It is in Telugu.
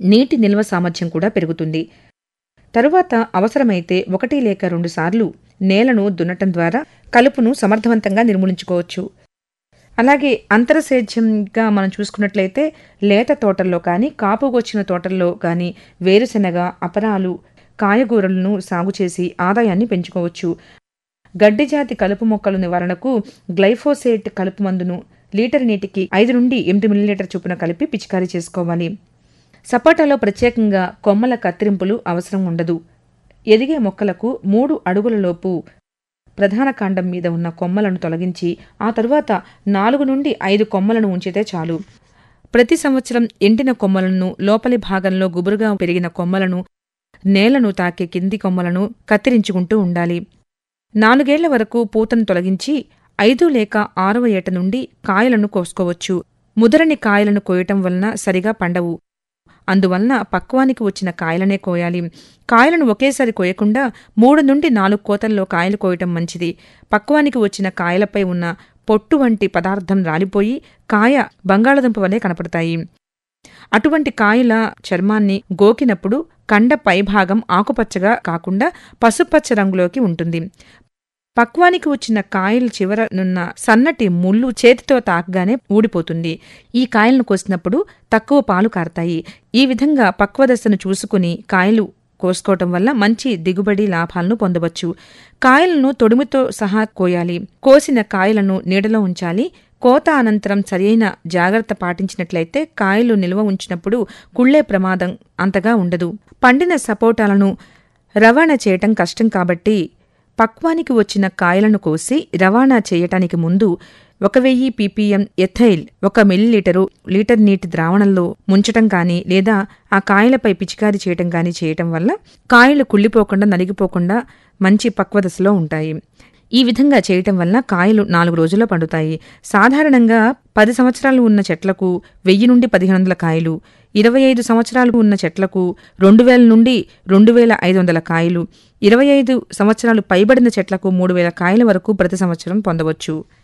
నీటి నిల్వ సామర్థ్యం కూడా పెరుగుతుంది తరువాత అవసరమైతే ఒకటి లేక రెండు సార్లు నేలను దున్నటం ద్వారా కలుపును సమర్థవంతంగా నిర్మూలించుకోవచ్చు అలాగే అంతరసేద్యంగా మనం చూసుకున్నట్లయితే లేత తోటల్లో కానీ కాపుగొచ్చిన తోటల్లో కానీ వేరుశెనగ అపరాలు కాయగూరలను సాగు చేసి ఆదాయాన్ని పెంచుకోవచ్చు గడ్డి జాతి కలుపు మొక్కల నివారణకు గ్లైఫోసేట్ కలుపు మందును లీటర్ నీటికి ఐదు నుండి ఎనిమిది మిల్లీలీటర్ చొప్పున కలిపి పిచికారీ చేసుకోవాలి సపోటాలో ప్రత్యేకంగా కొమ్మల కత్తిరింపులు అవసరం ఉండదు ఎదిగే మొక్కలకు మూడు అడుగులలోపు ప్రధాన కాండం మీద ఉన్న కొమ్మలను తొలగించి ఆ తరువాత నాలుగు నుండి ఐదు కొమ్మలను ఉంచితే చాలు ప్రతి సంవత్సరం ఎండిన కొమ్మలను లోపలి భాగంలో గుబురుగా పెరిగిన కొమ్మలను నేలను తాకే కింది కొమ్మలను కత్తిరించుకుంటూ ఉండాలి నాలుగేళ్ల వరకు పూతను తొలగించి ఐదు లేక ఆరవ ఏట నుండి కాయలను కోసుకోవచ్చు ముదరని కాయలను కోయటం వలన సరిగా పండవు అందువలన పక్వానికి వచ్చిన కాయలనే కోయాలి కాయలను ఒకేసారి కోయకుండా మూడు నుండి నాలుగు కోతల్లో కాయలు కోయటం మంచిది పక్వానికి వచ్చిన కాయలపై ఉన్న పొట్టు వంటి పదార్థం రాలిపోయి కాయ బంగాళదుంప వలె కనపడతాయి అటువంటి కాయల చర్మాన్ని గోకినప్పుడు కండ పైభాగం ఆకుపచ్చగా కాకుండా పసుపచ్చ రంగులోకి ఉంటుంది పక్వానికి వచ్చిన కాయల చివరనున్న సన్నటి ముళ్ళు చేతితో తాకగానే ఊడిపోతుంది ఈ కాయలను కోసినప్పుడు తక్కువ పాలు కారతాయి ఈ విధంగా పక్వదశను చూసుకుని కాయలు కోసుకోవటం వల్ల మంచి దిగుబడి లాభాలను పొందవచ్చు కాయలను తొడుమితో సహా కోయాలి కోసిన కాయలను నీడలో ఉంచాలి కోత అనంతరం సరియైన జాగ్రత్త పాటించినట్లయితే కాయలు నిల్వ ఉంచినప్పుడు కుళ్ళే ప్రమాదం అంతగా ఉండదు పండిన సపోటాలను రవాణా చేయటం కష్టం కాబట్టి పక్వానికి వచ్చిన కాయలను కోసి రవాణా చేయటానికి ముందు ఒక వెయ్యి పీపీఎం ఎథైల్ ఒక మిల్లీలీటరు లీటర్ నీటి ద్రావణంలో ముంచటం కానీ లేదా ఆ కాయలపై పిచికారీ చేయటం కానీ చేయటం వల్ల కాయలు కుళ్ళిపోకుండా నలిగిపోకుండా మంచి పక్వదశలో ఉంటాయి ఈ విధంగా చేయటం వల్ల కాయలు నాలుగు రోజుల్లో పండుతాయి సాధారణంగా పది సంవత్సరాలు ఉన్న చెట్లకు వెయ్యి నుండి పదిహేను వందల కాయలు ఇరవై ఐదు సంవత్సరాలు ఉన్న చెట్లకు రెండు వేల నుండి రెండు వేల ఐదు వందల కాయలు ఇరవై ఐదు సంవత్సరాలు పైబడిన చెట్లకు మూడు వేల కాయల వరకు ప్రతి సంవత్సరం పొందవచ్చు